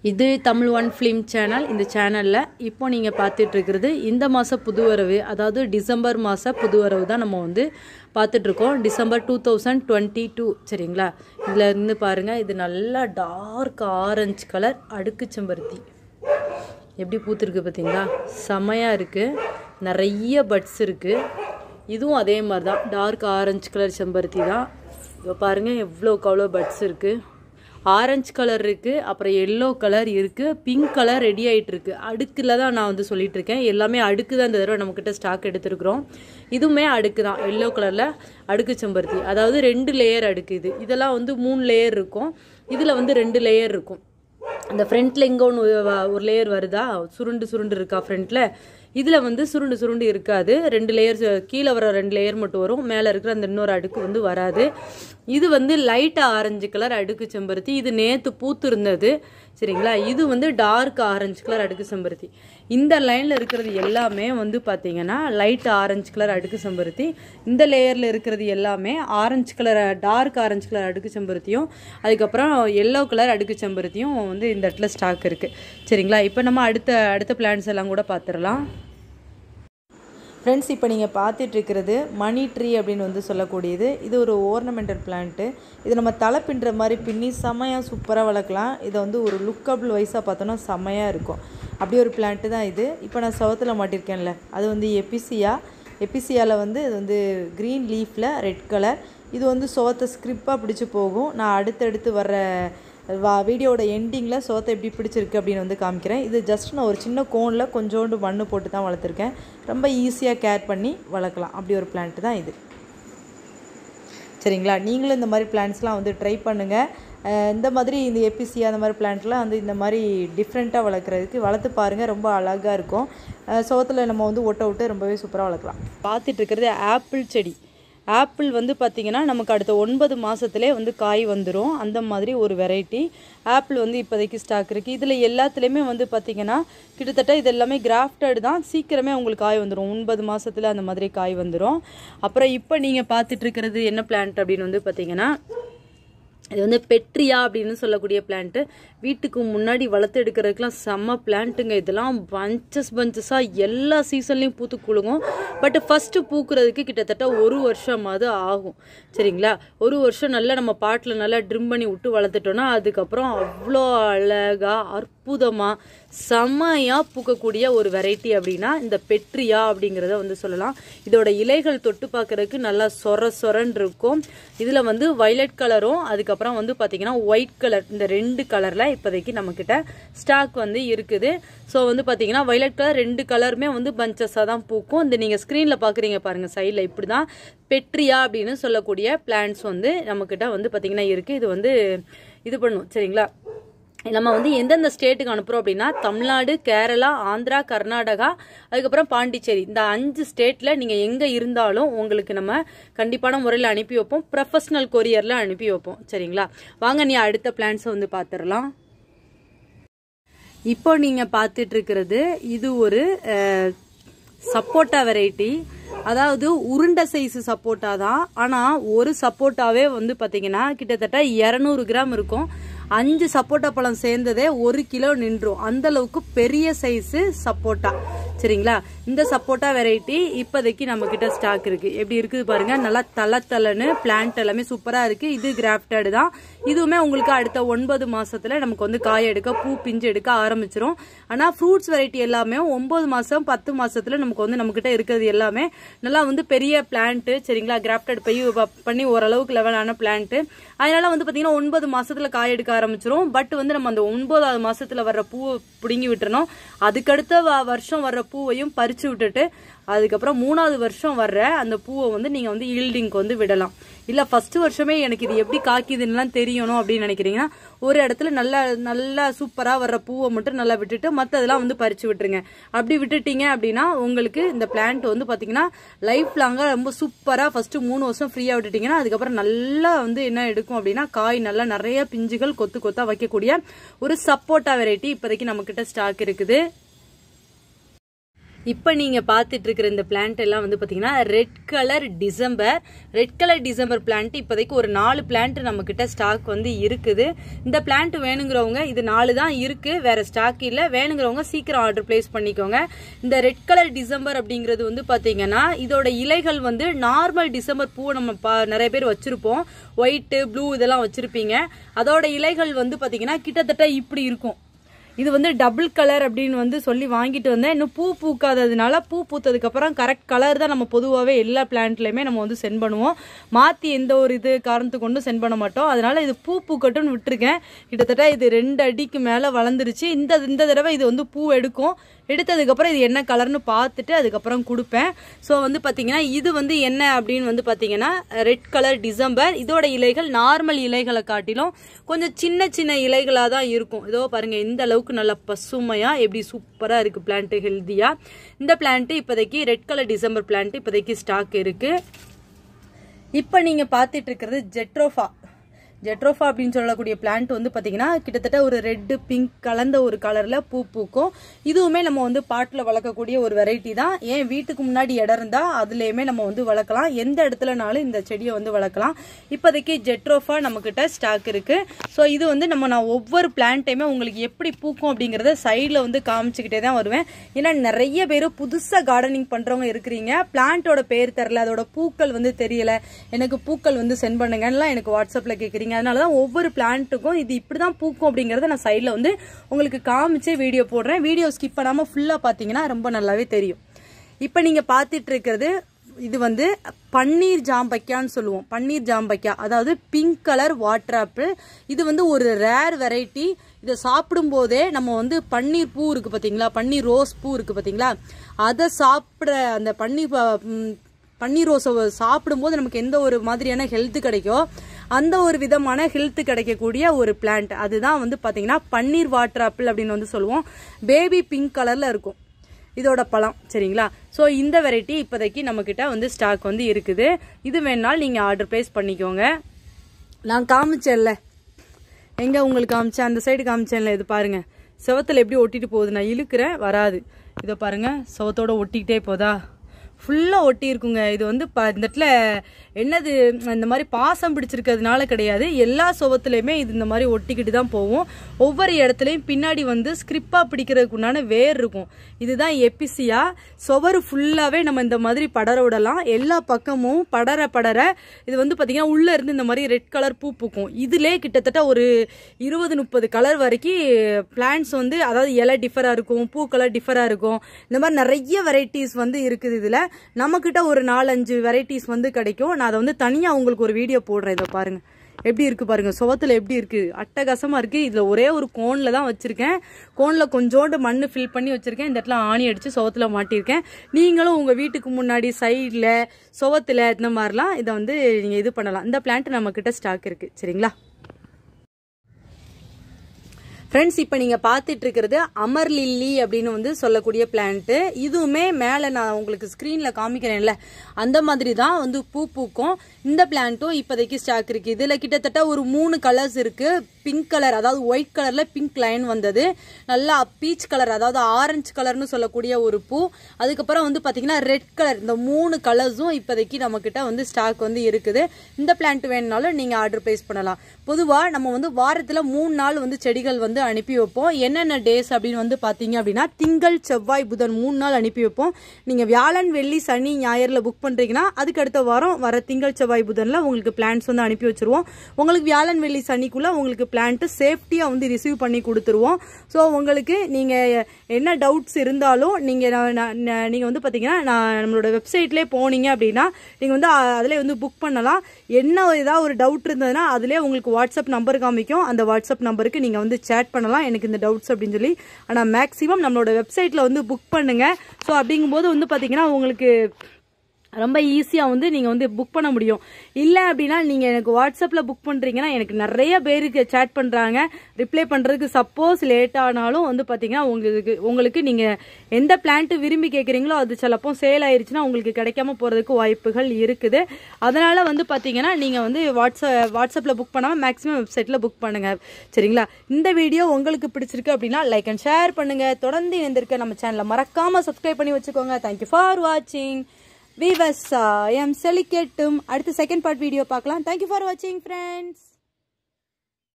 இது Tamil one film channel இந்த சேனலில் இப்போ நீங்கள் பார்த்துட்டு இருக்கிறது இந்த மாத புது வரவு அதாவது டிசம்பர் மாத புது வரவு தான் நம்ம வந்து பார்த்துட்ருக்கோம் December two thousand twenty two சரிங்களா இதில் இருந்து பாருங்கள் இது நல்லா டார்க் ஆரஞ்சு கலர் அடுக்கு செம்பருத்தி எப்படி பூத்துருக்கு பார்த்தீங்களா செமையாக இருக்குது நிறைய பட்ஸ் இருக்குது இதுவும் அதே மாதிரி தான் டார்க் ஆரஞ்சு கலர் செம்பருத்தி தான் இப்போ பாருங்கள் எவ்வளோக்கு அவ்வளோ பட்ஸ் இருக்குது ஆரஞ்சு கலர் இருக்குது அப்புறம் எல்லோ கலர் இருக்குது பிங்க் கலர் ரெடி ஆகிட்டு இருக்கு அடுக்கில் தான் நான் வந்து சொல்லிட்டு இருக்கேன் எல்லாமே அடுக்கு தான் இந்த தடவை நம்மக்கிட்ட ஸ்டாக் எடுத்துருக்குறோம் இதுவுமே அடுக்கு தான் எல்லோ கலரில் அடுக்கு செம்பருத்தி அதாவது ரெண்டு லேயர் அடுக்கு இது இதெல்லாம் வந்து மூணு லேயர் இருக்கும் இதில் வந்து ரெண்டு லேயர் இருக்கும் அந்த ஃப்ரண்ட்டில் இங்கே ஒன்று ஒரு லேயர் வருதா சுருண்டு சுருண்டு இருக்கா ஃப்ரண்ட்டில் இதில் வந்து சுருண்டு சுருண்டு இருக்காது ரெண்டு லேயர்ஸ் கீழே வர ரெண்டு லேயர் மட்டும் வரும் மேலே இருக்கிற அந்த இன்னொரு அடுக்கு வந்து வராது இது வந்து லைட் ஆரஞ்சு கலர் அடுக்கு செம்பருத்தி இது நேற்று பூத்து இருந்தது சரிங்களா இது வந்து டார்க் ஆரஞ்சு கலர் அடுக்கு செம்பருத்தி இந்த லைனில் இருக்கிறது எல்லாமே வந்து பார்த்தீங்கன்னா லைட் ஆரஞ்சு கலர் அடுக்கு செம்பருத்தி இந்த லேயரில் இருக்கிறது எல்லாமே orange colour dark orange colour அடுக்கு செம்பருத்தியும் அதுக்கப்புறம் எல்லோ கலர் அடுக்கு செம்பருத்தியும் வந்து இந்த இடத்துல ஸ்டாக் இருக்குது சரிங்களா இப்போ நம்ம அடுத்த அடுத்த பிளான்ஸ் எல்லாம் கூட பார்த்துடலாம் ஃப்ரெண்ட்ஸ் இப்போ நீங்கள் பார்த்துட்டு இருக்கிறது மணி ட்ரீ அப்படின்னு வந்து சொல்லக்கூடியது இது ஒரு ஓர்னமெண்டல் பிளான்ட்டு இது நம்ம தலை பின்னுற மாதிரி பின்னி செமையாக சூப்பராக வளர்க்கலாம் இதை வந்து ஒரு லுக்கபிள் வைஸாக பார்த்தோன்னா செமையாக இருக்கும் அப்படி ஒரு பிளான்ட்டு தான் இது இப்போ நான் சவத்தில் மாட்டிருக்கேன்ல அது வந்து எபிசியா எபிசியாவில் வந்து இது வந்து க்ரீன் லீஃபில் ரெட் கலர் இது வந்து சோத்தை ஸ்கிரிப்பாக பிடிச்சி போகும் நான் அடுத்தடுத்து வர்ற வா வீடியோட எண்டிங்கில் சோத்தை எப்படி பிடிச்சிருக்கு அப்படின்னு வந்து காமிக்கிறேன் இது ஜஸ்ட் நான் ஒரு சின்ன கோனில் கொஞ்சோண்டு மண் போட்டு தான் வளர்த்துருக்கேன் ரொம்ப ஈஸியாக கேர் பண்ணி வளர்க்கலாம் அப்படி ஒரு பிளான்ட் தான் இது சரிங்களா நீங்களும் இந்த மாதிரி பிளான்ட்ஸ்லாம் வந்து ட்ரை பண்ணுங்கள் இந்த மாதிரி இந்த எபிசி அந்த மாதிரி பிளான்ட்லாம் வந்து இந்த மாதிரி டிஃப்ரெண்ட்டாக வளர்க்குறதுக்கு வளர்த்து பாருங்கள் ரொம்ப அழகாக இருக்கும் சோத்தில் நம்ம வந்து ஒட்ட விட்டு ரொம்பவே சூப்பராக வளர்க்கலாம் பார்த்துட்டு இருக்கிறது ஆப்பிள் செடி ஆப்பிள் வந்து பார்த்திங்கன்னா நமக்கு அடுத்த ஒன்பது மாதத்துலேயே வந்து காய் வந்துடும் அந்த மாதிரி ஒரு வெரைட்டி ஆப்பிள் வந்து இப்போதைக்கு ஸ்டாக் இருக்குது இதில் எல்லாத்துலேயுமே வந்து பார்த்திங்கன்னா கிட்டத்தட்ட இது எல்லாமே கிராஃப்டட் தான் சீக்கிரமே உங்களுக்கு காய் வந்துடும் ஒன்பது மாதத்தில் அந்த மாதிரி காய் வந்துடும் அப்புறம் இப்போ நீங்கள் பார்த்துட்ருக்கிறது என்ன பிளான்ட் அப்படின்னு வந்து பார்த்திங்கன்னா இது வந்து பெட்ரியா அப்படின்னு சொல்லக்கூடிய பிளான்ட்டு வீட்டுக்கு முன்னாடி வளர்த்து எடுக்கிறதுக்கெலாம் செம்ம பிளான்ட்டுங்க இதெல்லாம் பஞ்சஸ் பஞ்சஸாக எல்லா சீசன்லேயும் பூத்து குழுங்கும் பட் ஃபஸ்ட்டு பூக்கிறதுக்கு கிட்டத்தட்ட ஒரு வருஷமாவது ஆகும் சரிங்களா ஒரு வருஷம் நல்லா நம்ம பாட்டில் நல்லா ட்ரிம் பண்ணி விட்டு வளர்த்துட்டோன்னா அதுக்கப்புறம் அவ்வளோ அழகாக அற்புதமாக செம்மையாக பூக்கக்கூடிய ஒரு வெரைட்டி அப்படின்னா இந்த பெட்ரியா அப்படிங்கிறத வந்து சொல்லலாம் இதோட இலைகள் தொட்டு பார்க்குறதுக்கு நல்லா சொர சொரன்னு இருக்கும் இதில் வந்து வைலட் கலரும் அதுக்கப்புறம் வந்து பார்த்திங்கன்னா ஒயிட் கலர் இந்த ரெண்டு கலரில் இப்போதைக்கு நம்மக்கிட்ட ஸ்டாக் வந்து இருக்குது ஸோ வந்து பார்த்தீங்கன்னா வைலட் கலர் ரெண்டு கலருமே வந்து பஞ்சஸாக தான் பூக்கும் இந்த நீங்கள் ஸ்க்ரீனில் பார்க்குறீங்க பாருங்கள் சைடில் இப்படி தான் பெட்ரியா அப்படின்னு சொல்லக்கூடிய பிளான்ட்ஸ் வந்து நம்மக்கிட்ட வந்து பார்த்திங்கன்னா இருக்குது இது வந்து இது பண்ணும் சரிங்களா நம்ம வந்து எந்தெந்த ஸ்டேட்டுக்கு அனுப்புகிறோம் அப்படின்னா தமிழ்நாடு கேரளா ஆந்திரா கர்நாடகா அதுக்கப்புறம் பாண்டிச்சேரி இந்த அஞ்சு ஸ்டேட்டில் நீங்கள் எங்கே இருந்தாலும் உங்களுக்கு நம்ம கண்டிப்பான முறையில் அனுப்பி வைப்போம் ப்ரொஃபஷ்னல் கொரியரில் அனுப்பி வைப்போம் சரிங்களா வாங்க நீ அடுத்த பிளான்ஸை வந்து பார்த்துடலாம் இப்போ நீங்கள் பார்த்துட்டு இருக்கிறது இது ஒரு சப்போட்டா வெரைட்டி அதாவது உருண்டை சைஸ் சப்போட்டா தான் ஆனால் ஒரு சப்போட்டாவே வந்து பார்த்தீங்கன்னா கிட்டத்தட்ட இரநூறு கிராம் இருக்கும் அஞ்சு சப்போட்டா பழம் சேர்ந்ததே ஒரு கிலோ நின்றும் அந்த அளவுக்கு பெரிய சைஸு சப்போட்டா சரிங்களா இந்த சப்போட்டா வெரைட்டி இப்போதைக்கு நம்ம கிட்ட ஸ்டாக் இருக்கு எப்படி இருக்குது பாருங்க நல்லா தலை தலைன்னு பிளான்ட் எல்லாமே சூப்பராக இருக்கு இது கிராஃப்டட் தான் இதுவுமே உங்களுக்கு அடுத்த ஒன்பது மாசத்துல நமக்கு வந்து காய எடுக்க பூ பிஞ்சு எடுக்க ஆரம்பிச்சிரும் ஆனால் ஃப்ரூட்ஸ் வெரைட்டி எல்லாமே ஒன்பது மாசம் பத்து மாசத்துல நமக்கு வந்து நம்ம கிட்ட இருக்கிறது எல்லாமே நல்லா வந்து பெரிய பிளான்ட் சரிங்களா கிராஃப்டட் பை பண்ணி ஓரளவுக்கு லெவலான பிளான்ட் அதனால வந்து பாத்தீங்கன்னா ஒன்பது மாசத்துல காய எடுக்க ஆரம்பிச்சிரும் பட் வந்து நம்ம அந்த ஒன்பதாவது மாசத்துல வர்ற பூவை பிடுங்கி விட்டுறணும் அதுக்கடுத்த வருஷம் வர்ற பூவையும் பறிச்சு விட்டுட்டு அதுக்கப்புறம் மூணாவது வருஷம் வர்ற அந்த பூவை வந்து நீங்கள் வந்து ஈல்டிங்க்கு வந்து விடலாம் இல்லை ஃபர்ஸ்ட் வருஷமே எனக்கு இது எப்படி காக்கிதுன்னெலாம் தெரியணும் அப்படின்னு நினைக்கிறீங்கன்னா ஒரு இடத்துல நல்லா நல்லா சூப்பராக வர்ற பூவை மட்டும் நல்லா விட்டுட்டு மற்றதெல்லாம் வந்து பறிச்சு விட்டுருங்க அப்படி விட்டுட்டீங்க அப்படின்னா உங்களுக்கு இந்த பிளான்ட் வந்து பார்த்தீங்கன்னா லைஃப் லாங்காக ரொம்ப சூப்பராக ஃபர்ஸ்ட் மூணு வருஷம் ஃப்ரீயாக விட்டுட்டீங்கன்னா அதுக்கப்புறம் நல்லா வந்து என்ன எடுக்கும் அப்படின்னா காய் நல்லா நிறைய பிஞ்சுகள் கொத்து கொத்தா வைக்கக்கூடிய ஒரு சப்போட்டா வெரைட்டி இப்போதைக்கு நம்மக்கிட்ட ஸ்டாக் இருக்குது இப்போ நீங்கள் பார்த்துட்டு இருக்கிற இந்த பிளான்ட் எல்லாம் வந்து பார்த்தீங்கன்னா red colour December red colour December plant இப்போதைக்கு ஒரு நாலு பிளான்ட் நம்மக்கிட்ட ஸ்டாக் வந்து இருக்குது இந்த பிளான்ட் வேணுங்கிறவங்க இது நாலு தான் இருக்குது வேற ஸ்டாக் இல்லை வேணுங்கிறவங்க சீக்கிரம் ஆர்டர் பிளேஸ் பண்ணிக்கோங்க இந்த ரெட் கலர் டிசம்பர் அப்படிங்கிறது வந்து பார்த்தீங்கன்னா இதோட இலைகள் வந்து நார்மல் டிசம்பர் பூவை நம்ம பா நிறைய பேர் வச்சுருப்போம் ஒயிட்டு ப்ளூ இதெல்லாம் வச்சுருப்பீங்க அதோட இலைகள் வந்து பார்த்தீங்கன்னா கிட்டத்தட்ட இப்படி இருக்கும் இது வந்து டபுள் கலர் அப்படின்னு வந்து சொல்லி வாங்கிட்டு வந்தேன் இன்னும் பூ பூக்காததுனால பூ பூத்ததுக்கு அப்புறம் கரெக்ட் கலர் தான் நம்ம பொதுவாகவே எல்லா பிளான்ட்லையுமே நம்ம வந்து சென்ட் பண்ணுவோம் மாற்றி எந்த ஒரு இது காரணத்து கொண்டும் சென்ட் பண்ண மாட்டோம் அதனால இது பூ பூக்கட்டும்னு விட்டுருக்கேன் கிட்டத்தட்ட இது ரெண்டு அடிக்கு மேலே வளர்ந்துருச்சு இந்த இந்த தடவை இது வந்து பூ எடுக்கும் எடுத்ததுக்கப்புறம் இது என்ன கலர்னு பார்த்துட்டு அதுக்கப்புறம் கொடுப்பேன் ஸோ வந்து பார்த்தீங்கன்னா இது வந்து என்ன அப்படின்னு வந்து பார்த்தீங்கன்னா ரெட் கலர் டிசம்பர் இதோட இலைகள் நார்மல் இலைகளை காட்டிலும் கொஞ்சம் சின்ன சின்ன இலைகளாக தான் இருக்கும் இதோ பாருங்க இந்த அளவுக்கு நல்லா பசுமையாக எப்படி சூப்பராக இருக்குது பிளான்ட்டு ஹெல்த்தியாக இந்த பிளான்ட்டு இப்போதைக்கு ரெட் கலர் டிசம்பர் பிளான்ட்டு இப்போதைக்கு ஸ்டாக் இருக்குது இப்போ நீங்கள் பார்த்துட்டு இருக்கிறது ஜெட்ரோஃபா ஜெட்ரோஃபா அப்படின்னு சொல்லக்கூடிய பிளான்ட் வந்து பார்த்தீங்கன்னா கிட்டத்தட்ட ஒரு ரெட்டு பிங்க் கலந்த ஒரு கலரில் பூ பூக்கும் இதுவுமே நம்ம வந்து பாட்டில் வளர்க்கக்கூடிய ஒரு வெரைட்டி தான் ஏன் வீட்டுக்கு முன்னாடி இடம் இருந்தால் அதுலேயுமே நம்ம வந்து வளர்க்கலாம் எந்த இடத்துலனாலும் இந்த செடியை வந்து வளர்க்கலாம் இப்போதைக்கு ஜெட்ரோஃபா நம்மக்கிட்ட ஸ்டாக் இருக்குது ஸோ இது வந்து நம்ம நான் ஒவ்வொரு பிளான்ட்டையுமே உங்களுக்கு எப்படி பூக்கும் அப்படிங்கிறத சைடில் வந்து காமிச்சிக்கிட்டே தான் வருவேன் ஏன்னா நிறைய பேர் புதுசாக கார்டனிங் பண்ணுறவங்க இருக்கிறீங்க பிளான்ட்டோட பேர் தெரில அதோட பூக்கள் வந்து தெரியல எனக்கு பூக்கள் வந்து சென்ட் பண்ணுங்கலாம் எனக்கு வாட்ஸ்அப்பில் கேட்குறீங்க அதனால தான் ஒவ்வொரு பிளான்ட்டுக்கும் இது இப்படி தான் பூக்கும் அப்படிங்கிறத நான் சைடில் வந்து உங்களுக்கு காமிச்சே வீடியோ போடுறேன் வீடியோ ஸ்கிப் பண்ணாமல் ஃபுல்லாக பார்த்தீங்கன்னா ரொம்ப நல்லாவே தெரியும் இப்போ நீங்கள் பார்த்துட்டு இருக்கிறது இது வந்து பன்னீர் ஜாம்பக்கியான்னு சொல்லுவோம் பன்னீர் ஜாம்பக்கியா அதாவது பிங்க் கலர் வாட்டர் ஆப்பிள் இது வந்து ஒரு ரேர் வெரைட்டி இதை சாப்பிடும்போதே நம்ம வந்து பன்னீர் பூ இருக்குது பார்த்தீங்களா பன்னீர் ரோஸ் பூ இருக்குது பார்த்தீங்களா அதை சாப்பிட்ற அந்த பன்னீர் ப- ம், பன்னீர் ரோஸை சாப்பிடும்போது நமக்கு எந்த ஒரு மாதிரியான ஹெல்த் கிடைக்கும் அந்த ஒரு விதமான ஹெல்த் கிடைக்கக்கூடிய ஒரு பிளான்ட் அதுதான் வந்து பார்த்தீங்கன்னா பன்னீர் வாட்டர் ஆப்பிள் அப்படின்னு வந்து சொல்லுவோம் பேபி பிங்க் கலரில் இருக்கும் இதோட பழம் சரிங்களா ஸோ இந்த வெரைட்டி இப்போதைக்கு நம்மக்கிட்ட வந்து ஸ்டாக் வந்து இருக்குது இது வேணாலும் நீங்கள் ஆர்டர் ப்ளேஸ் பண்ணிக்கோங்க நான் காமிச்சேன்ல எங்கே உங்களுக்கு காமிச்சேன் அந்த சைடு காமிச்சேன்ல இது பாருங்க செவத்தில் எப்படி ஒட்டிட்டு போகுது நான் இழுக்கிறேன் வராது இதை பாருங்க செவத்தோட ஒட்டிக்கிட்டே போதா ஃபுல்லாக ஒட்டி இருக்குங்க இது வந்து ப இந்த இடத்துல என்னது இந்த மாதிரி பாசம் பிடிச்சிருக்கிறதுனால கிடையாது எல்லா சுவத்துலையுமே இது இந்த மாதிரி ஒட்டிக்கிட்டு தான் போகும் ஒவ்வொரு இடத்துலையும் பின்னாடி வந்து ஸ்கிரிப்பாக பிடிக்கிறதுக்கு உண்டான வேர் இருக்கும் இதுதான் எப்பிசியா சுவர் ஃபுல்லாகவே நம்ம இந்த மாதிரி படர விடலாம் எல்லா பக்கமும் படர படர இது வந்து பார்த்திங்கன்னா உள்ளே இருந்து இந்த மாதிரி ரெட் கலர் பூ பூக்கும் இதிலே கிட்டத்தட்ட ஒரு இருபது முப்பது கலர் வரைக்கும் பிளான்ட்ஸ் வந்து அதாவது இலை டிஃபராக இருக்கும் பூ கலர் டிஃபராக இருக்கும் இந்த மாதிரி நிறைய வெரைட்டிஸ் வந்து இருக்குது இதில் நம்மக்கிட்ட ஒரு நாலஞ்சு வெரைட்டிஸ் வந்து கிடைக்கும் நான் அதை வந்து தனியாக உங்களுக்கு ஒரு வீடியோ போடுறேன் இதை பாருங்க எப்படி இருக்கு பாருங்க சுவத்துல எப்படி இருக்கு அட்டகாசமா இருக்கு இதுல ஒரே ஒரு கோன்ல தான் வச்சிருக்கேன் கோன்ல கொஞ்சோண்டு மண் ஃபில் பண்ணி வச்சிருக்கேன் இந்த இடத்துல ஆணி அடிச்சு சுவத்துல மாட்டியிருக்கேன் நீங்களும் உங்க வீட்டுக்கு முன்னாடி சைடில் சுவத்துல இந்த மாதிரிலாம் இதை வந்து நீங்க இது பண்ணலாம் இந்த பிளான்ட் நம்ம கிட்ட ஸ்டாக் இருக்கு சரிங்களா ஃப்ரெண்ட்ஸ் இப்போ நீங்கள் பார்த்துட்டு இருக்கிறது அமர் லில்லி அப்படின்னு வந்து சொல்லக்கூடிய பிளான்ட்டு இதுவுமே மேலே நான் உங்களுக்கு ஸ்க்ரீனில் காமிக்கிறேன்ல அந்த மாதிரி தான் வந்து பூ பூக்கும் இந்த பிளான்ட்டும் இப்போதைக்கு ஸ்டாக் இருக்குது இதில் கிட்டத்தட்ட ஒரு மூணு கலர்ஸ் இருக்குது பிங்க் கலர் அதாவது ஒயிட் கலரில் பிங்க் லைன் வந்தது நல்லா பீச் கலர் அதாவது ஆரஞ்சு கலர்னு சொல்லக்கூடிய ஒரு பூ அதுக்கப்புறம் வந்து பார்த்தீங்கன்னா ரெட் கலர் இந்த மூணு கலர்ஸும் இப்போதைக்கு நம்மக்கிட்ட வந்து ஸ்டாக் வந்து இருக்குது இந்த பிளான்ட் வேணுனாலும் நீங்கள் ஆர்டர் ப்ளேஸ் பண்ணலாம் பொதுவாக நம்ம வந்து வாரத்தில் மூணு நாள் வந்து செடிகள் வந்து அனுப்பி வைப்போம் என்னென்ன டேஸ் அப்படின்னு வந்து பார்த்தீங்க அப்படின்னா திங்கள் செவ்வாய் புதன் மூணு நாள் அனுப்பி வைப்போம் நீங்கள் வியாழன் வெள்ளி சனி ஞாயிறில் புக் பண்ணுறீங்கன்னா அதுக்கு அடுத்த வாரம் வர திங்கள் செவ்வாய் புதனில் உங்களுக்கு பிளான்ஸ் வந்து அனுப்பி வச்சிருவோம் உங்களுக்கு வியாழன் வெள்ளி சனிக்குள்ளே உங்களுக்கு பிளான்ட்டு சேஃப்டியாக வந்து ரிசீவ் பண்ணி கொடுத்துருவோம் ஸோ உங்களுக்கு நீங்கள் என்ன டவுட்ஸ் இருந்தாலும் நீங்கள் நீங்கள் வந்து பார்த்தீங்கன்னா நான் நம்மளோட வெப்சைட்லேயே போனீங்க அப்படின்னா நீங்கள் வந்து அதிலே வந்து புக் பண்ணலாம் என்ன ஏதாவது ஒரு டவுட் இருந்ததுன்னா அதிலே உங்களுக்கு வாட்ஸ்அப் நம்பர் காமிக்கும் அந்த வாட்ஸ்அப் நம்பருக்கு நீங்கள் வந்து சேட் பண்ணலாம் எனக்கு இந்த டவுட்ஸ் அப்படின்னு சொல்லி ஆனால் மேக்ஸிமம் நம்மளோட வெப்சைட்டில் வந்து புக் பண்ணுங்கள் ஸோ அப்படிங்கும்போது வந்து பார்த்தீங்கன்னா உங்களுக்கு ரொம்ப ஈஸியாக வந்து நீங்கள் வந்து புக் பண்ண முடியும் இல்லை அப்படின்னா நீங்கள் எனக்கு வாட்ஸ்அப்பில் புக் பண்ணுறீங்கன்னா எனக்கு நிறைய பேருக்கு சேட் பண்ணுறாங்க ரிப்ளை பண்ணுறதுக்கு சப்போஸ் லேட் ஆனாலும் வந்து பார்த்தீங்கன்னா உங்களுக்கு உங்களுக்கு நீங்கள் எந்த பிளான்ட்டு விரும்பி கேட்குறீங்களோ அது சிலப்போ சேல் ஆயிருச்சுன்னா உங்களுக்கு கிடைக்காம போகிறதுக்கு வாய்ப்புகள் இருக்குது அதனால் வந்து பார்த்தீங்கன்னா நீங்கள் வந்து வாட்ஸ்அப் வாட்ஸ்அப்பில் புக் பண்ணாமல் மேக்ஸிமம் வெப்சைட்டில் புக் பண்ணுங்கள் சரிங்களா இந்த வீடியோ உங்களுக்கு பிடிச்சிருக்கு அப்படின்னா லைக் அண்ட் ஷேர் பண்ணுங்கள் தொடர்ந்து இணைந்திருக்க நம்ம சேனலை மறக்காமல் சப்ஸ்கிரைப் பண்ணி வச்சுக்கோங்க தேங்க்யூ ஃபார் வாட்சிங் விவசாயம் செழிக்கட்டும் அடுத்த செகண்ட் பார்ட் வீடியோ பார்க்கலாம் தேங்க்யூ ஃபார் வாட்சிங் ஃப்ரெண்ட்ஸ்